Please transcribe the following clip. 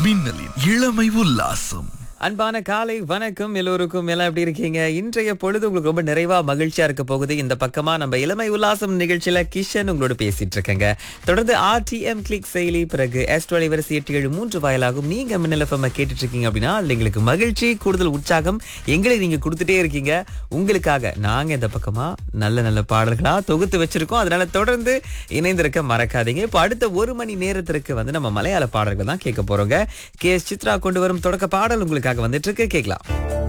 மின்னலின் இளமை உல்லாசம் அன்பான காலை வணக்கம் எல்லோருக்கும் எல்லாம் எப்படி இருக்கீங்க இன்றைய பொழுது உங்களுக்கு ரொம்ப நிறைவா மகிழ்ச்சியா இருக்க போகுது இந்த பக்கமா நம்ம இளமை உல்லாசம் நிகழ்ச்சியில கிஷன் உங்களோட பேசிட்டு இருக்கேங்க தொடர்ந்து ஆர்டிஎம் கிளிக் செயலி பிறகு எஸ் வரிசை எட்டு ஏழு மூன்று வாயிலாகும் நீங்க மின்னல் எஃப்எம் கேட்டுட்டு இருக்கீங்க அப்படின்னா அதுல எங்களுக்கு மகிழ்ச்சி கூடுதல் உற்சாகம் எங்களை நீங்க கொடுத்துட்டே இருக்கீங்க உங்களுக்காக நாங்க இந்த பக்கமா நல்ல நல்ல பாடல்களா தொகுத்து வச்சிருக்கோம் அதனால தொடர்ந்து இணைந்திருக்க மறக்காதீங்க இப்போ அடுத்த ஒரு மணி நேரத்திற்கு வந்து நம்ம மலையாள பாடல்கள் தான் கேட்க போறோங்க கே எஸ் சித்ரா கொண்டு வரும் தொடக்க பாடல் உங்களுக்காக வந்துட்டு இருக்கு கேட்கலாம்